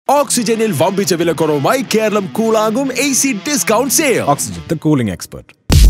ഓക്സിജനിൽ വമ്പിച്ച വിലക്കുറവുമായി കേരളം കൂളാകും A C discount sale Oxygen, the cooling expert.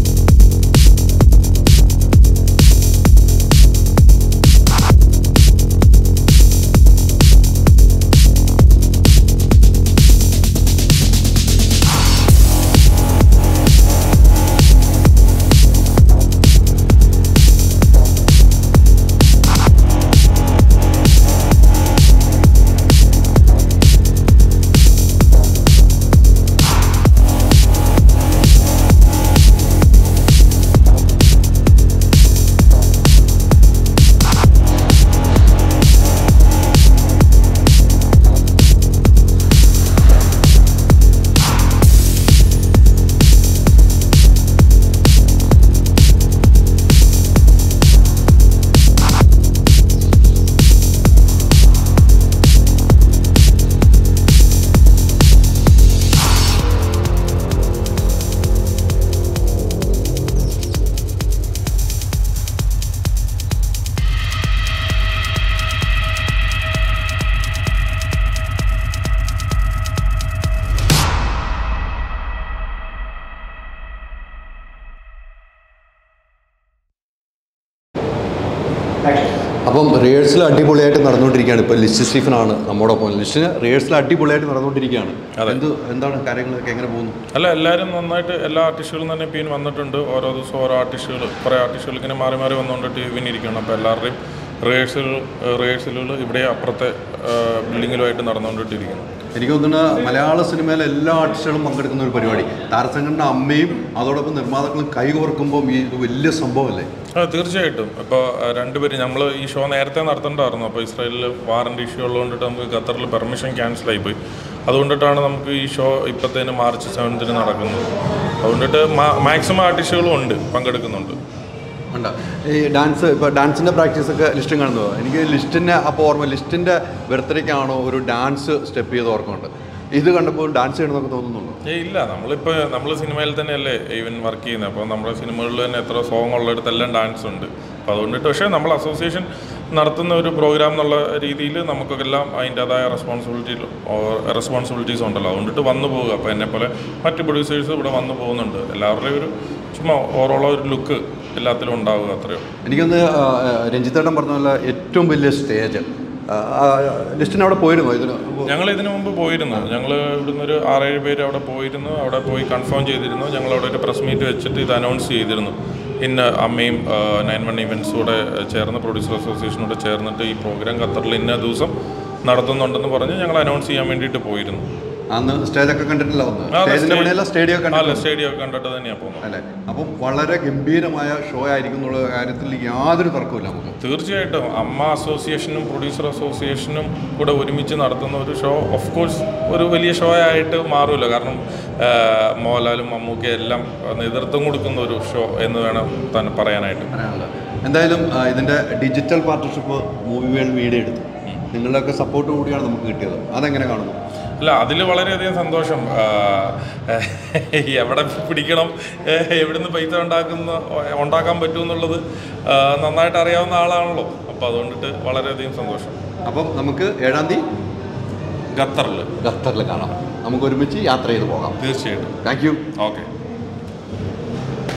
അപ്പം റിഹേഴ്സൽ അടിപൊളിയായിട്ട് നടന്നുകൊണ്ടിരിക്കുകയാണ് ഇപ്പോൾ ലിസ്റ്റ് സ്റ്റീഫനാണ് നമ്മോടൊപ്പം ലിസ്റ്റിന് റിഹേഴ്സൽ അടിപൊളിയായിട്ട് നടന്നുകൊണ്ടിരിക്കുകയാണ് എന്ത് എന്താണ് കാര്യങ്ങളൊക്കെ എങ്ങനെ പോകുന്നു അല്ല എല്ലാവരും നന്നായിട്ട് എല്ലാ ആർട്ടിസ്റ്റുകളും തന്നെ ഇപ്പം വന്നിട്ടുണ്ട് ഓരോ ദിവസം ഓരോ ആർട്ടിസ്റ്റുകൾ കുറേ ആർട്ടിസ്റ്റുകൾ ഇങ്ങനെ മാറി മാറി വന്നുകൊണ്ടിട്ട് ഇവന് ഇരിക്കണം അപ്പോൾ എല്ലാവരുടെയും റിഹേഴ്സൽ റിഹേഴ്സലുകൾ ഇവിടെ അപ്പുറത്തെ ബിൽഡിങ്ങിലുമായിട്ട് നടന്നുകൊണ്ടിട്ടിരിക്കുന്നു എനിക്ക് തോന്നുന്നു മലയാള സിനിമയിലെ എല്ലാ ആർട്ടിസ്റ്റുകളും പങ്കെടുക്കുന്ന ഒരു പരിപാടി താരസംഘടന അമ്മയും അതോടൊപ്പം നിർമ്മാതാക്കളും കൈകോർക്കുമ്പോൾ ഈ ഇത് വലിയ സംഭവമല്ലേ ആ തീർച്ചയായിട്ടും ഇപ്പോൾ രണ്ടുപേരും നമ്മൾ ഈ ഷോ നേരത്തെ നടത്തേണ്ടതായിരുന്നു അപ്പോൾ ഇസ്രായേലിൽ വാറണ്ടി ഇഷ്യൂ ഉള്ളതുകൊണ്ടിട്ട് നമുക്ക് ഖത്തറിൽ പെർമിഷൻ ക്യാൻസൽ ആയിപ്പോയി അതുകൊണ്ടിട്ടാണ് നമുക്ക് ഈ ഷോ ഇപ്പോഴത്തേന് മാർച്ച് സെവൻത്തിന് നടക്കുന്നത് അതുകൊണ്ടിട്ട് മാക്സിമം ആർട്ടിസ്റ്റുകളും ഉണ്ട് പങ്കെടുക്കുന്നുണ്ട് ഉണ്ട് ഈ ഡാൻസ് ഇപ്പോൾ ഡാൻസിൻ്റെ പ്രാക്ടീസൊക്കെ ലിസ്റ്റും കാണുന്നത് എനിക്ക് ലിസ്റ്റിൻ്റെ അപ്പോൾ ഓർമ്മ ലിസ്റ്റിൻ്റെ ബർത്ത്ഡേക്കാണോ ഒരു ഡാൻസ് സ്റ്റെപ്പ് ചെയ്ത് ഓർമ്മയുണ്ട് ഇത് കണ്ടപ്പോൾ ഡാൻസ് ചെയ്യണമെന്നൊക്കെ തോന്നുന്നുണ്ടോ ഏയ് ഇല്ല നമ്മളിപ്പോൾ നമ്മൾ സിനിമയിൽ തന്നെയല്ലേ ഈവൻ വർക്ക് ചെയ്യുന്നത് അപ്പോൾ നമ്മുടെ സിനിമകളിൽ തന്നെ എത്ര സോങ് ഉള്ളിടത്തെല്ലാം ഡാൻസ് ഉണ്ട് അപ്പോൾ അതുകൊണ്ടിട്ട് പക്ഷേ നമ്മൾ അസോസിയേഷൻ നടത്തുന്ന ഒരു പ്രോഗ്രാം എന്നുള്ള രീതിയിൽ നമുക്കെല്ലാം അതിൻ്റെതായ റെസ്പോൺസിബിലിറ്റി റെസ്പോൺസിബിലിറ്റീസ് ഉണ്ടല്ലോ അതുകൊണ്ടിട്ട് വന്നു പോവുക അപ്പോൾ എന്നെപ്പോലെ മറ്റ് പ്രൊഡ്യൂസേഴ്സ് ഇവിടെ വന്നു പോകുന്നുണ്ട് എല്ലാവരുടെയും ഒരു ചുമ്മാ ഓവറോൾ ഒരു ലുക്ക് എല്ലാത്തിലും ഉണ്ടാവുക അത്രയോ എനിക്കൊന്ന് ആ, ആ, രഞ്ജിത്തേട്ടൻ പറഞ്ഞ പോലെ ഏറ്റവും വലിയ സ്റ്റേജ് ലിസ്റ്റിന് അവിടെ പോയിരുന്നോ ഇതിന് ഞങ്ങൾ ഇതിനു മുമ്പ് പോയിരുന്നു ഞങ്ങൾ ഇവിടുന്ന് ഒരു ആറേഴ് പേര് അവിടെ പോയിരുന്നു അവിടെ പോയി കൺഫേം ചെയ്തിരുന്നു ഞങ്ങൾ അവിടെ ഒരു പ്രസ് മീറ്റ് വെച്ചിട്ട് ഇത് അനൗൺസ് ചെയ്തിരുന്നു ഇന്ന് അമ്മയും നയൻ വൺ ഇവൻറ്റ്സും കൂടെ ചേർന്ന് പ്രൊഡ്യൂസർ അസോസിയേഷനോട് ചേർന്നിട്ട് ഈ പ്രോഗ്രാം ഖത്തറിൽ ഇന്ന ദിവസം നടത്തുന്നുണ്ടെന്ന് പറഞ്ഞ് ഞങ്ങൾ അനൗൺസ് ചെയ്യാൻ വേണ്ടിയിട്ട് പോയിരുന്നു അന്ന് സ്റ്റേജൊക്കെ കണ്ടിട്ടില്ല വന്ന് ആ, സ്റ്റേജിന്റെ സ്റ്റേ- പണിയല്ല സ്റ്റേഡിയം അല്ല കണ്ടിട്ടില്ല സ്റ്റേഡിയം ഒക്കെ കണ്ടിട്ട് തന്നെയാണ് പോകുന്നത് അല്ലേ അപ്പം വളരെ ഗംഭീരമായ ഷോ ആയിരിക്കും എന്നുള്ള കാര്യത്തിൽ യാതൊരു തർക്കമില്ല നമുക്ക് തീർച്ചയായിട്ടും അമ്മ അസോസിയേഷനും പ്രൊഡ്യൂസർ അസോസിയേഷനും കൂടെ ഒരുമിച്ച് നടത്തുന്ന ഒരു ഷോ ഓഫ് കോഴ്സ് ഒരു വലിയ ഷോ ആയിട്ട് മാറുമല്ലോ കാരണം ആ, മോഹൻലാലും മമ്മൂക്കയും എല്ലാം നേതൃത്വം കൊടുക്കുന്ന ഒരു ഷോ എന്ന് വേണം തന്നെ പറയാനായിട്ട് പറയാനുള്ളത് എന്തായാലും ആ, ഇതിന്റെ digital partnership movie world video എടുത്തു നിങ്ങളുടെയൊക്കെ സപ്പോർട്ട് കൂടിയാണ് നമുക്ക് കിട്ടിയത് അതെങ്ങനെ കാണുന്നു അല്ല അതിൽ വളരെയധികം സന്തോഷം ആ, എവിടെ പിടിക്കണം എവിടുന്ന് പൈസ ഉണ്ടാക്കുന്ന ഉണ്ടാക്കാൻ പറ്റുമെന്നുള്ളത് ആ, നന്നായിട്ട് അറിയാവുന്ന ആളാണല്ലോ അപ്പോൾ അതുകൊണ്ടിട്ട് വളരെയധികം സന്തോഷം അപ്പം നമുക്ക് ഏഴാം തീയതി ഖത്തറിൽ ഖത്തറിൽ കാണാം നമുക്ക് ഒരുമിച്ച് യാത്ര ചെയ്ത് പോകാം തീർച്ചയായിട്ടും താങ്ക് യു ഓക്കെ